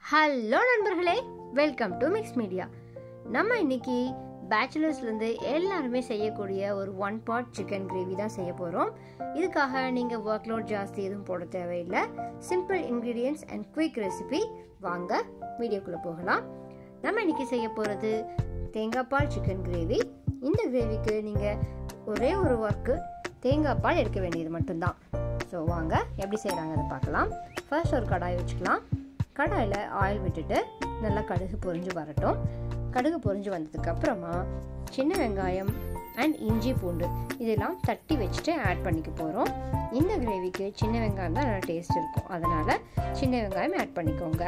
hello நண்பர்களே welcome to mix media நம்ம இன்னைக்கு பேச்சுலர்ஸ்லேருந்து எல்லாருமே செய்யக்கூடிய ஒரு ஒன் பாட் சிக்கன் கிரேவி தான் செய்ய போகிறோம் இதுக்காக நீங்கள் ஒர்க் லோட் ஜாஸ்தி எதுவும் போட தேவையில்லை simple ingredients and quick recipe வாங்க வீடியோக்குள்ளே போகலாம் நம்ம இன்னைக்கு செய்ய போகிறது தேங்காய் பால் சிக்கன் கிரேவி இந்த கிரேவிக்கு நீங்கள் ஒரே ஒரு ஒர்க்கு தேங்காய் பால் எடுக்க வேண்டியது மட்டும்தான் ஸோ வாங்க எப்படி செய்கிறாங்கன்னு பார்க்கலாம் ஃபர்ஸ்ட் ஒரு கடாய் வச்சுக்கலாம் கடாயில் ஆயில் விட்டுட்டு நல்லா கடுகு பொரிஞ்சு வரட்டும் கடுகு பொரிஞ்சு வந்ததுக்கு அப்புறமா சின்ன வெங்காயம் அண்ட் இஞ்சி பூண்டு இதெல்லாம் தட்டி வச்சுட்டு ஆட் பண்ணிக்க போகிறோம் இந்த கிரேவிக்கு சின்ன வெங்காயம் தான் நல்லா டேஸ்ட் இருக்கும் அதனால் சின்ன வெங்காயம் ஆட் பண்ணிக்கோங்க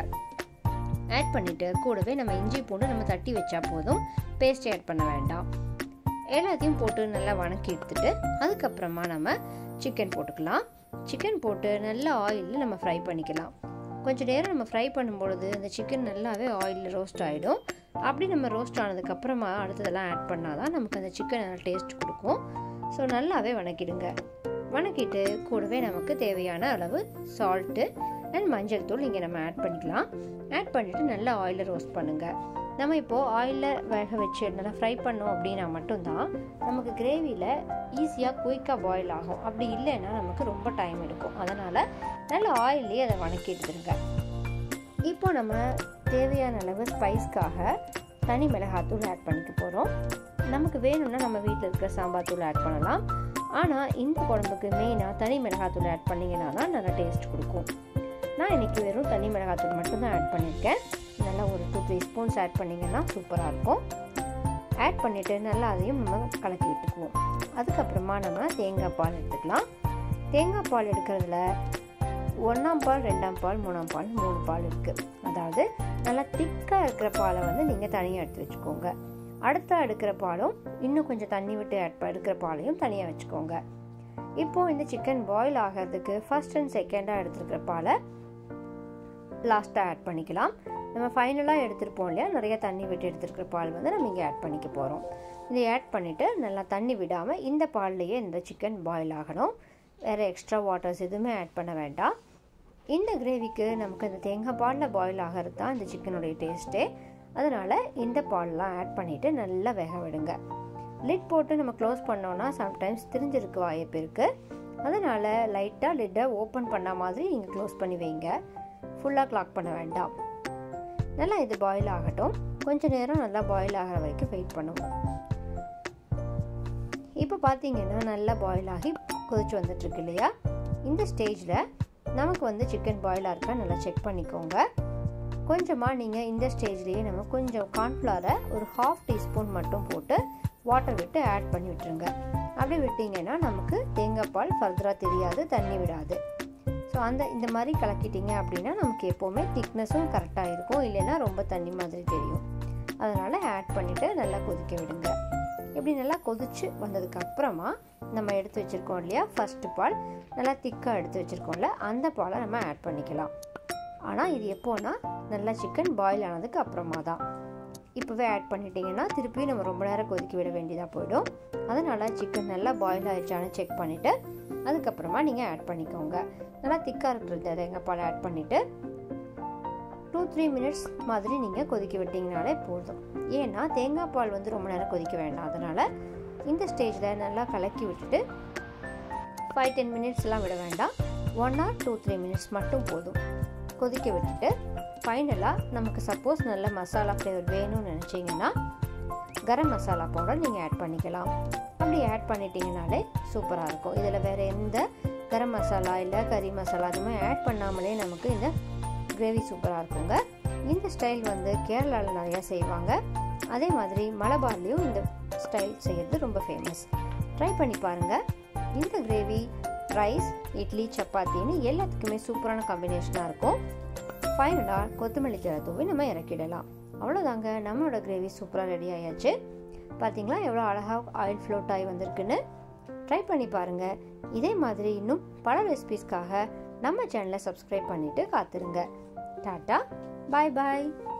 ஆட் பண்ணிவிட்டு கூடவே நம்ம இஞ்சி பூண்டு நம்ம தட்டி வச்சா போதும் பேஸ்ட் ஆட் பண்ண வேண்டாம் எல்லாத்தையும் போட்டு நல்லா வணக்கி எடுத்துட்டு அதுக்கப்புறமா நம்ம சிக்கன் போட்டுக்கலாம் சிக்கன் போட்டு நல்ல ஆயிலில் நம்ம ஃப்ரை பண்ணிக்கலாம் கொஞ்சம் நேரம் நம்ம ஃப்ரை பண்ணும்பொழுது அந்த சிக்கன் நல்லாவே ஆயிலில் ரோஸ்ட் ஆகிடும் அப்படி நம்ம ரோஸ்ட் ஆனதுக்கப்புறமா அடுத்ததெல்லாம் ஆட் பண்ணால் தான் நமக்கு அந்த சிக்கன் நல்லா டேஸ்ட் கொடுக்கும் ஸோ நல்லாவே வணக்கிடுங்க வணக்கிட்டு கூடவே நமக்கு தேவையான அளவு சால்ட்டு அண்ட் மஞ்சள் தூள் இங்கே நம்ம ஆட் பண்ணிக்கலாம் ஆட் பண்ணிவிட்டு நல்லா ஆயிலில் ரோஸ்ட் பண்ணுங்கள் நம்ம இப்போது ஆயிலில் வேக வச்சு நல்லா ஃப்ரை பண்ணோம் அப்படின்னா மட்டும்தான் நமக்கு கிரேவியில் ஈஸியாக குயிக்காக பாயில் ஆகும் அப்படி இல்லைன்னா நமக்கு ரொம்ப டைம் எடுக்கும் அதனால் நல்ல ஆயிலே அதை வணக்கி எடுத்துருங்க இப்போ நம்ம தேவையான அளவு ஸ்பைஸ்க்காக தனி மிளகாத்தூள் ஆட் பண்ணிக்க போகிறோம் நமக்கு வேணும்னா நம்ம வீட்டில் இருக்கிற சாம்பார் தூள் ஆட் பண்ணலாம் ஆனால் இந்த குழம்புக்கு மெயினாக தனி மிளகாத்தூள் ஆட் பண்ணிங்கன்னா தான் நல்லா டேஸ்ட் கொடுக்கும் நான் இன்றைக்கி வெறும் தனி மிளகாத்தூள் மட்டும்தான் ஆட் பண்ணியிருக்கேன் நல்லா ஒரு டூ த்ரீ ஸ்பூன்ஸ் ஆட் பண்ணிங்கன்னா சூப்பராக இருக்கும் ஆட் பண்ணிவிட்டு நல்லா அதையும் நம்ம கலக்கி விட்டுக்குவோம் அதுக்கப்புறமா நம்ம தேங்காய் பால் எடுத்துக்கலாம் தேங்காய் பால் எடுக்கிறதுல ஒன்றாம் பால் ரெண்டாம் பால் மூணாம் பால் மூணு பால் இருக்குது அதாவது நல்லா திக்காக இருக்கிற பாலை வந்து நீங்கள் தனியாக எடுத்து வச்சுக்கோங்க அடுத்த எடுக்கிற பாலும் இன்னும் கொஞ்சம் தண்ணி விட்டு எடுக்கிற பாலையும் தனியாக வச்சுக்கோங்க இப்போது இந்த சிக்கன் பாயில் ஆகிறதுக்கு ஃபர்ஸ்ட் அண்ட் செகண்டாக எடுத்துருக்கிற பாலை லாஸ்ட்டாக ஆட் பண்ணிக்கலாம் நம்ம ஃபைனலாக எடுத்துருப்போம் இல்லையா நிறைய தண்ணி விட்டு எடுத்துருக்கிற பால் வந்து நம்ம இங்கே ஆட் பண்ணிக்க போகிறோம் இதை ஆட் பண்ணிவிட்டு நல்லா தண்ணி விடாமல் இந்த பால்லையே இந்த சிக்கன் பாயில் ஆகணும் வேறு எக்ஸ்ட்ரா வாட்டர்ஸ் எதுவுமே ஆட் பண்ண வேண்டாம் இந்த கிரேவிக்கு நமக்கு இந்த தேங்காய் பாலில் பாயில் ஆகிறது தான் இந்த சிக்கனுடைய டேஸ்ட்டே அதனால் இந்த பால்லாம் ஆட் பண்ணிவிட்டு நல்லா வேக விடுங்க லிட் போட்டு நம்ம க்ளோஸ் பண்ணோன்னா சம்டைம்ஸ் திரிஞ்சிருக்கு வாய்ப்பு இருக்குது அதனால் லைட்டாக லிட்டை ஓப்பன் பண்ண மாதிரி நீங்கள் க்ளோஸ் பண்ணி வைங்க ஃபுல்லாக கிளாக் பண்ண வேண்டாம் நல்லா இது பாயில் ஆகட்டும் கொஞ்சம் நேரம் நல்லா பாயில் ஆகிற வரைக்கும் வெயிட் பண்ணுவோம் இப்போ பார்த்தீங்கன்னா நல்லா பாயில் ஆகி கொதிச்சு வந்துட்டுருக்கு இல்லையா இந்த ஸ்டேஜில் நமக்கு வந்து சிக்கன் பாயிலாக இருக்கா நல்லா செக் பண்ணிக்கோங்க கொஞ்சமாக நீங்கள் இந்த ஸ்டேஜ்லேயே நம்ம கொஞ்சம் கார்ன்ஃப்ளவரை ஒரு ஹாஃப் டீஸ்பூன் மட்டும் போட்டு வாட்டர் விட்டு ஆட் பண்ணி விட்டுருங்க அப்படி விட்டிங்கன்னா நமக்கு தேங்காய் பால் ஃபர்தராக தெரியாது தண்ணி விடாது ஸோ அந்த இந்த மாதிரி கலக்கிட்டீங்க அப்படின்னா நமக்கு எப்போவுமே திக்னஸும் கரெக்டாக இருக்கும் இல்லைன்னா ரொம்ப தண்ணி மாதிரி தெரியும் அதனால் ஆட் பண்ணிவிட்டு நல்லா கொதிக்க விடுங்க இப்படி நல்லா கொதிச்சு வந்ததுக்கு அப்புறமா நம்ம எடுத்து வச்சுருக்கோம் இல்லையா ஃபஸ்ட்டு பால் நல்லா திக்காக எடுத்து வச்சுருக்கோம்ல அந்த பாலை நம்ம ஆட் பண்ணிக்கலாம் ஆனால் இது எப்போனா நல்லா சிக்கன் பாயில் ஆனதுக்கு அப்புறமா தான் இப்போவே ஆட் பண்ணிட்டீங்கன்னா திருப்பி நம்ம ரொம்ப நேரம் கொதிக்க விட வேண்டியதாக போயிடும் அதனால் சிக்கன் நல்லா பாயில் ஆயிடுச்சான்னு செக் பண்ணிவிட்டு அதுக்கப்புறமா நீங்கள் ஆட் பண்ணிக்கோங்க நல்லா திக்காக இருக்கிறது தேங்காய் பால் ஆட் பண்ணிவிட்டு டூ த்ரீ மினிட்ஸ் மாதிரி நீங்கள் கொதிக்க விட்டிங்கனாலே போதும் ஏன்னா தேங்காய் பால் வந்து ரொம்ப நேரம் கொதிக்க வேண்டாம் அதனால் இந்த ஸ்டேஜில் நல்லா கலக்கி விட்டுட்டு ஃபைவ் டென் மினிட்ஸ்லாம் விட வேண்டாம் one or two three minutes மட்டும் போதும் கொதிக்க விட்டுட்டு ஃபைனலாக நமக்கு சப்போஸ் நல்ல மசாலா ஃப்ளேவர் வேணும்னு நினச்சிங்கன்னா கரம் மசாலா பவுடர் நீங்கள் ஆட் பண்ணிக்கலாம் அப்படி ஆட் பண்ணிட்டீங்கனாலே சூப்பராக இருக்கும் இதில் வேறு எந்த கரம் மசாலா இல்லை கறி மசாலா அதுவுமே ஆட் பண்ணாமலே நமக்கு இந்த கிரேவி சூப்பராக இருக்குங்க இந்த ஸ்டைல் வந்து கேரளாவில் நிறையா செய்வாங்க அதே மாதிரி மலபார்லேயும் இந்த ஸ்டைல் செய்கிறது ரொம்ப ஃபேமஸ் ட்ரை பண்ணி பாருங்கள் இந்த கிரேவி ரைஸ் இட்லி சப்பாத்தின்னு எல்லாத்துக்குமே சூப்பரான காம்பினேஷனாக இருக்கும் ஃபைனலாக கொத்தமல்லி தழை தூவி நம்ம இறக்கிடலாம் அவ்வளோதாங்க நம்மளோட கிரேவி சூப்பராக ரெடி ஆயாச்சு பார்த்தீங்களா எவ்வளோ அழகாக ஆயில் ஃப்ளோட் ஆகி வந்திருக்குன்னு ட்ரை பண்ணி பாருங்கள் இதே மாதிரி இன்னும் பல ரெசிபீஸ்க்காக நம்ம சேனலை சப்ஸ்கிரைப் பண்ணிவிட்டு காத்துருங்க டாட்டா பாய் பாய்